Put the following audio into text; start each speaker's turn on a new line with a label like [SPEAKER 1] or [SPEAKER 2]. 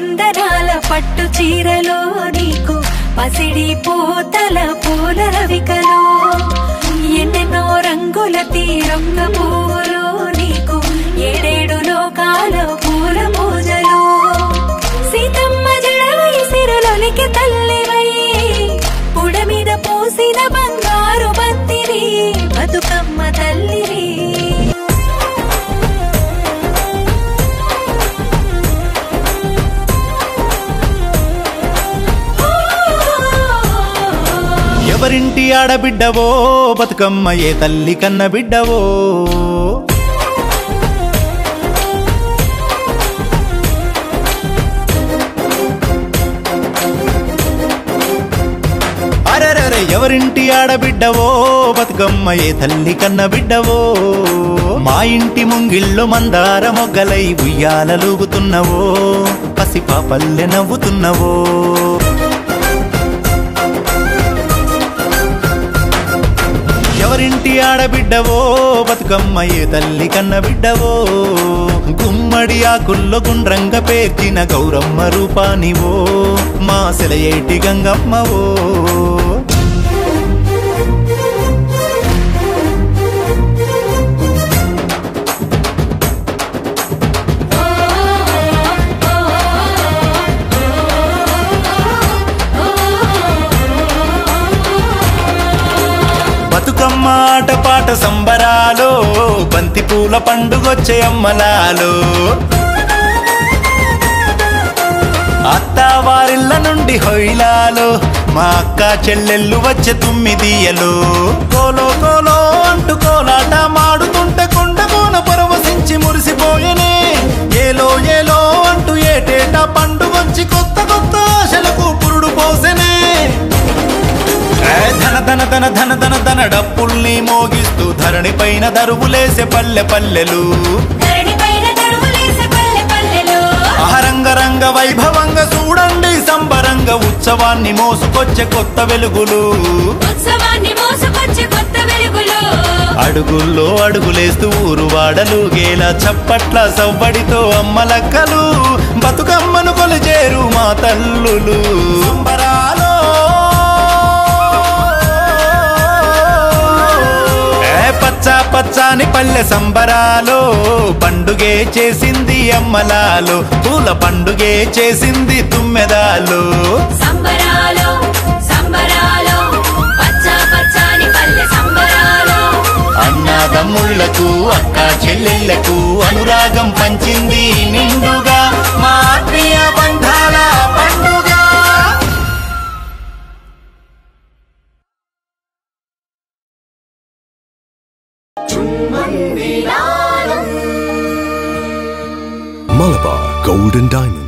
[SPEAKER 1] కుందనాల పట్టు చీరలో నీకు పసిడి పూతల పూల రవికలో ఎన్నెన్నో రంగుల తీరంగ పువ్వులో నీకు ఏడేడు లోకాల పూల పూజలు సీతమ్మ జడవై సిరులొలికి తల్లివై పుడ మీద పోసిన బంగారు బంతివి బతుకమ్మ తల్లివి
[SPEAKER 2] ఎవరింటి ఆడబిడ్డవో బతుకమ్మ ఏ తల్లి కన్న బిడ్డవో అరెరరే ఎవరింటి ఆడబిడ్డవో బతుకమ్మ ఏ తల్లి కన్న బిడ్డవో మా ఇంటి ముంగిళ్ళు మందార మొగ్గలై ఉయ్యాలలుగుతున్నవో పసిపాపల్లె నవ్వుతున్నవో ఎవరింటి ఆడబిడ్డవో బతుకమ్మ ఏ తల్లి కన్న బిడ్డవో గుమ్మడి ఆకుల్లో గుండ్రంగ పేర్చిన గౌరమ్మ రూపానివో మా సెలయేటి గంగమ్మవో బతుకమ్మ ఆట పాట సంబరాలో బంతి పూల పండుగొచ్చే అమ్మలాలో అత్త వారిళ్ళ నుండి హొయిలాలో మా అక్క చెల్లెళ్ళు వచ్చే తుమ్మిదియలో కోలో కోలో అంటూ కోలాట మాడుతుంటే కొండ కోన పరవశించి మురిసిపోయనే ఏలో ఏలో అంటూ ఏటేటా పండుగొచ్చి కొత్త కొత్త ఆశలకు పురుడు పోసెనే ఏ ధన ధన ధన ధన ధన ధన డప్పుల్ని మోగిస్తూ ధరణి పైన దరువులేసే పల్లె పల్లెలు
[SPEAKER 1] ధరణిపైన తరువులేసే పల్లె పల్లెలో
[SPEAKER 2] ఆహరంగ రంగ వైభవంగా చూడండి సంబరంగ ఉత్సవాన్ని మోసుకొచ్చే కొత్త వెలుగులు
[SPEAKER 1] ఉత్సవాన్ని మోసుకొచ్చే కొత్త వెలుగులో
[SPEAKER 2] అడుగుల్లో అడుగులేస్తూ ఊరు వాడలు గేల చప్పట్ల సవ్వడితో అమ్మలక్కలు బతుకమ్మను కొలిచేరు మా తల్లులు సంబరాలో ఏ పచ్చ పచ్చాని పల్లె సంబరాలో పండుగే చేసింది అమ్మలాలో పూల పండుగే చేసింది తుమ్మెదాలో
[SPEAKER 1] సంబరాలో సంబరాలో పచ్చ పచ్చని పల్లె సంబరాలో
[SPEAKER 2] అన్నదమ్ముళ్లకు అక్క చెల్లెళ్లకు అనురాగం పంచింది నిండుగా మా ఆత్మీయ బంధాల పండుగ
[SPEAKER 3] Malabar Gold and Diamond.